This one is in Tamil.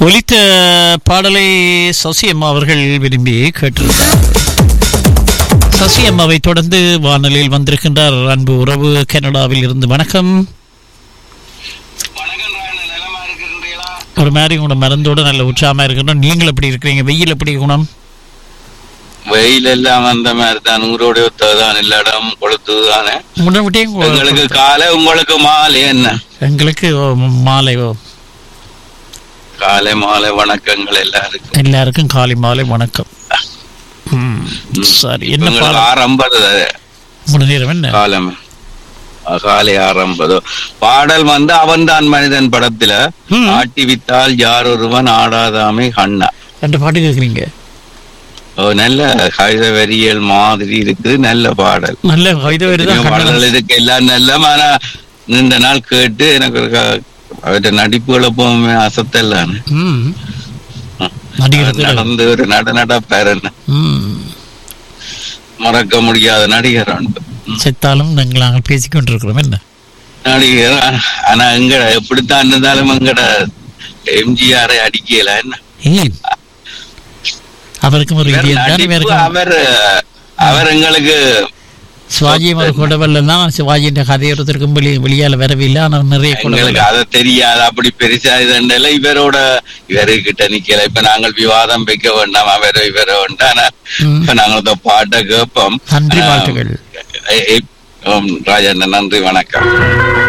ஒலித்த பாடலை சசியம்மா அவர்கள் விரும்பி கேட்டிருந்தார் சசியம்மாவை தொடர்ந்து வானொலியில் வந்திருக்கின்றார் அன்பு உறவு கனடாவில் இருந்து வணக்கம் வணக்கம் ராயண்ணா, நலமா இருக்கிறீங்களா? ஒரு மாதிரி உங்களோட மருந்தோட நல்ல உற்சாகமா இருக்கணும் நீங்கள் எப்படி இருக்கிறீங்க வெயில் எப்படி குணம் வெயில் எல்லாம் அந்த மாதிரி தான் ஊரோட ஒத்ததான் இல்ல இடம் கொளுத்துதானே உங்களை விட்டேன் எங்களுக்கு காலை உங்களுக்கு மாலை என்ன எங்களுக்கு ஓ, மாலை ஓ, காலை மாலை வணக்கங்கள் எல்லாருக்கும் எல்லாருக்கும் காலை மாலை வணக்கம் ம், சரி என்ன உங்களுக்கு பாடம் ஆரம்பது முடிஞ்சிடும் என்ன காலம் காலை ஆரம்பதோ பாடல் வந்து அவன்தான் மனிதன் படத்துல ம். ஆட்டி வித்தால் யார் ஒருவன் ஆடாதாமை கண்ணா ரெண்டு பாட்டு கேட்குறீங்க ஓ, நல்ல கவிதை வரியல் மாதிரி இருக்குது நல்ல பாடல் நல்ல கவிதை வருதா எத்தனையோ பாடல்கள் இருக்கு எல்லாம் நல்ல ஆனா நீண்ட நாள் கேட்டு எனக்கு ஒரு க- அவருடைய நடிப்புகள் எப்பவுமே அசத்தல்லான்னு ம் நடிகர் நடந்து ஒரு நட நடப்பார் என்ன ம் மறக்க முடியாத நடிகர் உண்டு செத்தாலும் நாங்கள் நாங்கள் பேசிக்கொண்டிருக்கிறோம் என்ன நடிகர் ஆனா எங்கட எப்படித்தான் இருந்தாலும் எங்கட எம்ஜிஆரை அடிக்கல என்ன ஏன் அவருக்கும் ஒரு இவர் இதயம் தான் நடிப்பு, இவருக்கும் அவர் அவர் எங்களுக்கு சிவாஜியும் ஒரு கொடவல்ல தான் சிவாஜியின் கதை ஒருத்தருக்கும் வெளி வெளியால வரவில்லை ஆனால் நிறைய எங்களுக்கு கொடவல்ல அதை தெரியாது அப்படி பெருசா இதுல இவரோட இவருக்கிட்ட நிக்கல இப்ப நாங்கள் விவாதம் வைக்க வேண்டாம் அவர் இவர வேண்டாம் ஆனா ம். இப்ப நாங்கள் இந்த பாட்டை கேட்போம் நன்றி ஆனா, வாழ்த்துக்கள் ஏ- ஏ- ஆம், ராஜேந்திரன் நன்றி வணக்கம்